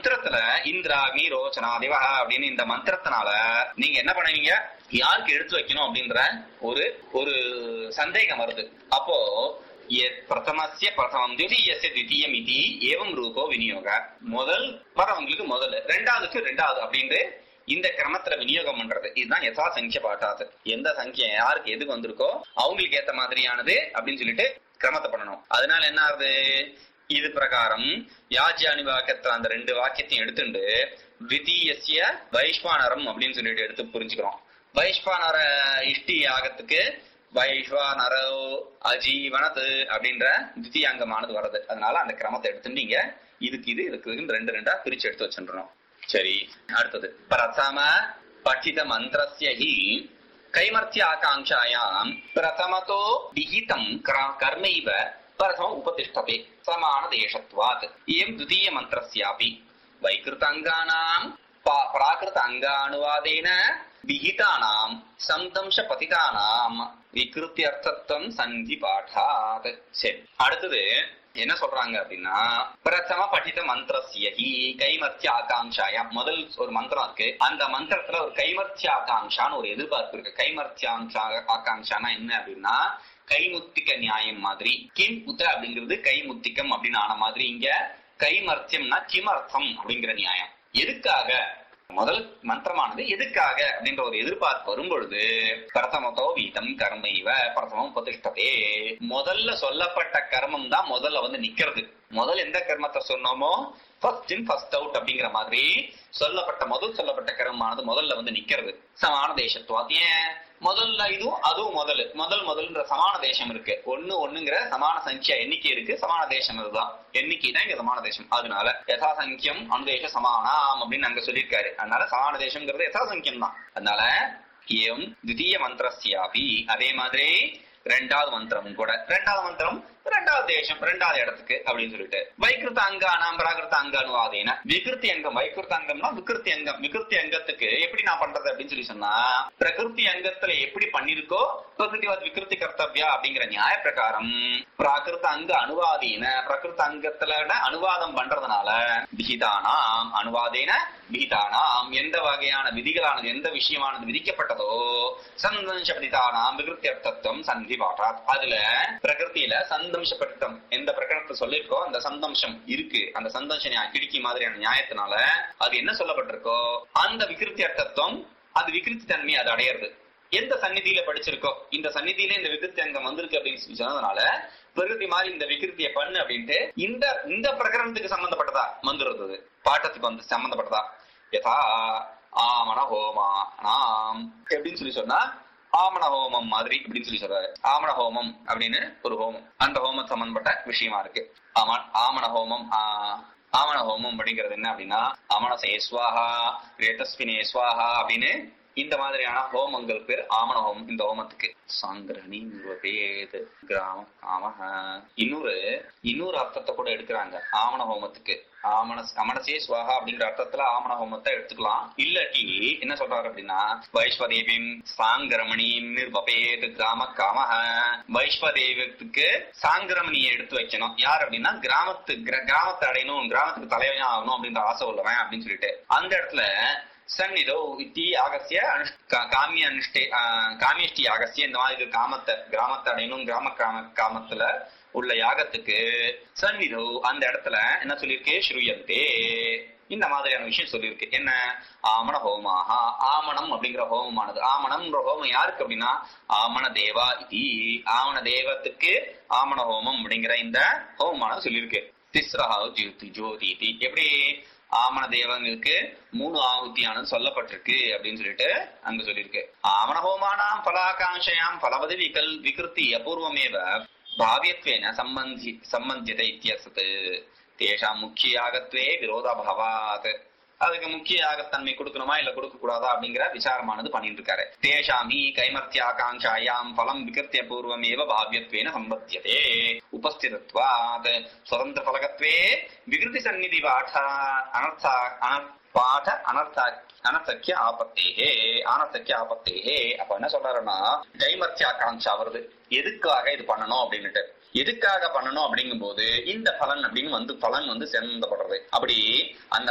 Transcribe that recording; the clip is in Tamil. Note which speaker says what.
Speaker 1: மந்திரத்துல இந்திராக்னி ரோச்சனா திவா அப்படின்னு இந்த மந்திரத்தினால நீங்க என்ன பண்ணுவீங்க யாருக்கு எடுத்து வைக்கணும் அப்படின்ற ஒரு ஒரு சந்தேகம் வருது அப்போ எ- பிரதமஸ்ய பிரதமம் திவிதீயஸ்ய திவிதீயம் இது ஏவம் ரூபோ விநியோக முதல் வரவங்களுக்கு முதல்ல ரெண்டாவதுக்கு ரெண்டாவது அப்படின்னு இந்த கிரமத்துல விநியோகம் பண்றது இதுதான் யதா சங்கிய பாட்டாது எந்த சங்கிய யாருக்கு எதுக்கு வந்திருக்கோ அவங்களுக்கு ஏத்த மாதிரியானது அப்படின்னு சொல்லிட்டு கிரமத்தை பண்ணணும் அதனால என்ன ஆகுது இது பிரகாரம் யாஜ்யானி வாக்கியத்துல அந்த ரெண்டு வாக்கியத்தையும் எடுத்துட்டு த்விதீயஸ்ய வைஸ்வானரம் அப்படின்னு சொல்லிட்டு எடுத்து புரிஞ்சுக்கிறோம் வைஸ்வானர இஷ்டி யாகத்துக்கு வைஸ்வானரோ அஜீவனது அப்படின்ற தித்தியாங்கமானது வருது அதனால அந்த கிரமத்தை எடுத்துட்டு நீங்க இதுக்கு இது இதுக்கு இதுன்னு ரெண்டு ரெண்டா பிரிச்சு எடுத்து வச்சிடணும் சரி அடுத்தது பிரதம பఠిత மந்திரஸ்ய ஹி கைமர்த்திய ஆகாங்காயாம் பிரதமதோ விஹிதம் கிர- கர்மைவ பிரதம உபதிஷ்டதே சமான தேசத்வாத் இயம் द्वितीय மந்திரஸ்யாபி வைகிருதாங்கானாம் பா- பிராகிருத அங்கானுவாதேன விஹிதானாம் சந்தம்ச பதிதானாம் விகிருத்தியர்த்தத்துவம் சந்தி பாடாத் சரி அடுத்தது என்ன சொல்றாங்க அப்படின்னா பிரதம படித்த மந்திரஸ்யஹி கைமர்த்திய ஆகாங்காயா முதல் ஒரு மந்திரம் இருக்கு அந்த மந்திரத்துல ஒரு கைமர்த்திய ஆகாங்கான்னு ஒரு எதிர்பார்ப்பு இருக்கு கைமர்த்தியாங்ஷா ஆகாங்கானா என்ன அப்படின்னா கைமுத்திக்க நியாயம் மாதிரி கிம் உத்த அப்படிங்கிறது கைமுத்திக்கம் அப்படின்னு ஆன மாதிரி இங்க கைமர்த்தியம்னா கிமர்த்தம் அப்படிங்கிற நியாயம் எதுக்காக முதல் மந்திரமானது எதுக்காக அப்படின்ற ஒரு எதிர்பார்ப்பு வரும் பொழுது பிரதமத்தோ வீதம் கர்மைவ பிரதமம் பிரதிஷ்டதே முதல்ல சொல்லப்பட்ட கர்மம் தான் முதல்ல வந்து நிக்கிறது முதல் எந்த கர்மத்தை சொன்னோமோ ஃபர்ஸ்ட் இன் ஃபர்ஸ்ட் அவுட் அப்படிங்கிற மாதிரி சொல்லப்பட்ட முதல் சொல்லப்பட்ட கர்மமானது முதல்ல வந்து நிக்கிறது சமான தேசத்துவம் ஏன் முதல்ல இதுவும் அதுவும் முதல் முதல் முதல்ன்ற சமான தேசம் இருக்கு ஒண்ணு ஒண்ணுங்கிற சமான சங்கியா எண்ணிக்கை இருக்கு சமான தேசம் இதுதான் எண்ணிக்கை தான் இங்க சமான தேசம் அதனால யதா சங்கியம் அனுதேச சமானாம் அப்படின்னு அங்க சொல்லியிருக்காரு அதனால சமான தேசம்ங்கிறது யதா சங்கியம் தான் அதனால ஏம் தித்தீய மந்திரஸ்யாபி அதே மாதிரி ரெண்டாவது மந்திரம் கூட ரெண்டாவது மந்திரம் ரெண்டாவது தேசம் ரெண்டாவது இடத்துக்கு அப்படின்னு சொல்லிட்டு வைகிருத்த அங்கானாம் பிராகிருத்த அங்கானுவாதேன விகிருத்தி அங்கம் வைகிருத்த அங்கம்னா விகிருத்தி அங்கம் விகிருத்தி அங்கத்துக்கு எப்படி நான் பண்றது அப்படின்னு சொல்லி சொன்னா பிரகிருதி அங்கத்துல எப்படி பண்ணிருக்கோ பிரகிருதிவாத் விகிருத்தி கர்த்தவ்யா அப்படிங்கிற நியாய பிரகாரம் பிராகிருத்த அங்க அனுவாதீன பிரகிருத்த அங்கத்துல அனுவாதம் பண்றதுனால விகிதானாம் அனுவாதேன விகிதானாம் எந்த வகையான விதிகளானது எந்த விஷயமானது விதிக்கப்பட்டதோ சந்தம்சபதிதானாம் விகிருத்தியர்த்தத்துவம் சந்தி பாட்டாத் அதுல பிரகிருத்தியில சந்தம்சப்படுத்தம் எந்த பிரகடனத்தை சொல்லிருக்கோ அந்த சந்தம்சம் இருக்கு அந்த சந்தம்ச நியாய- கிடுக்கி மாதிரியான நியாயத்தினால அது என்ன சொல்லப்பட்டிருக்கோ அந்த விகிருத்தி அர்த்தத்துவம் அது விகிருத்தி தன்மை அது அடையிறது எந்த சந்நிதியில படிச்சிருக்கோ இந்த சந்நிதியில இந்த விகிருத்தி அங்கம் வந்திருக்கு அப்படின்னு சொல்லி சொன்னதுனால பிரகிருதி மாதிரி இந்த விகிருத்திய பண்ணு அப்படின்ட்டு இந்த இந்த பிரகரணத்துக்கு சம்பந்தப்பட்டதா வந்துருந்தது பாட்டத்துக்கு வந்து சம்பந்தப்பட்டதா யதா ஆமன ஹோமா நாம் எப்படின்னு சொல்லி சொன்னா ஆமண ஹோமம் மாதிரி அப்படின்னு சொல்லி சொல்றாரு ஆமண ஹோமம் அப்படின்னு ஒரு ஹோமம் அந்த ஹோமம் சம்பந்தப்பட்ட விஷயமா இருக்கு ஆமா ஆமண ஹோமம் ஆஹ், ஆமண ஹோமம் அப்படிங்கிறது என்ன அப்படின்னா அமணசே ஸ்வாஹா ரேதஸ்வினே ஸ்வாஹா அப்படின்னு இந்த மாதிரியான ஹோமங்கள் பேர் ஆமண ஹோமம் இந்த ஹோமத்துக்கு சாங்கிரணி நிர்வபேத் கிராமம் ஆமஹ இன்னொரு இன்னொரு அர்த்தத்தை கூட எடுக்கிறாங்க ஆமண ஹோமத்துக்கு ஆமண அமணசே ஸ்வாஹா அப்படிங்கிற அர்த்தத்துல ஆமண ஹோமத்தை எடுத்துக்கலாம் இல்லாட்டி என்ன சொல்றாரு அப்படின்னா வைஸ்வதேவிம் சாங்கிரமணி நிர்வபேத் கிராம காமஹ வைஸ்வதேவத்துக்கு சாங்கிரமணியை எடுத்து வைக்கணும் யார் அப்படின்னா கிராமத்து கிர- கிராமத்தை அடையணும் கிராமத்துக்கு தலைவன் ஆகணும் அப்படின்ற ஆசை உள்ளவன் அப்படின்னு சொல்லிட்டு அந்த இடத்துல சந்நிதோ இத்தி ஆகசிய அனுஷ்- கா- காமிய அனுஷ்டே ஆஹ், காமியஷ்டி ஆகசிய இந்த மாதிரி காமத்தை கிராமத்தை அடையணும் கிராம காம காமத்துல உள்ள யாகத்துக்கு சந்நிதோ அந்த இடத்துல என்ன சொல்லியிருக்கு ஸ்ரூயந்தே இந்த மாதிரியான விஷயம் சொல்லியிருக்கு என்ன ஆமண ஹோமாஹா ஆமணம் அப்படிங்கிற ஹோமமானது ஆமணம்ன்ற ஹோமம் யாருக்கு அப்படின்னா ஆமண தேவா இதி ஆமண தேவத்துக்கு ஆமண ஹோமம் அப்படிங்கிற இந்த ஹோமமானது சொல்லியிருக்கு திஸ்ரா ஜோதி ஜோதி இதி. எப்படி ஆமண தேவங்களுக்கு மூணு ஆகுத்தியானது சொல்லப்பட்டிருக்கு அப்படின்னு சொல்லிட்டு அங்க சொல்லியிருக்கு ஆமண ஹோமானாம் பலாகாங்ஷயாம் பலவதி விகல் விகிருத்தி அபூர்வமேவ பாவியத்வேன சம்பந்தி சம்பந்தியதை இத்தியசத்து தேஷாம் முக்கிய யாகத்வே விரோதாபாவாத் அதுக்கு முக்கிய யாகத்தன்மை கொடுக்கணுமா இல்ல கொடுக்க கூடாதா அப்படிங்கிற விசாரமானது பண்ணிட்டு இருக்காரு தேஷாமி கைமர்த்திய ஆகாங்காயாம் பலம் விகிருத்திய பூர்வம் ஏவ பாவியத்வேன சம்பத்தியதே உபஸ்திதத்வாத் சுதந்திர பலகத்வே விகிருதி சந்நிதி பாட அனர்த்தா அனர் பாட அனர்த்தா அனர்த்தக்கிய ஆபத்தேகே ஆனர்த்தக்கிய ஆபத்தேகே அப்ப என்ன சொல்றாருன்னா கைமர்த்திய ஆகாங்ஷா வருது எதுக்காக இது பண்ணணும் அப்படின்னுட்டு எதுக்காக பண்ணணும் அப்படிங்கும்போது இந்த பலன் அப்படின்னு வந்து பலன் வந்து சம்பந்தப்படுறது அப்படி அந்த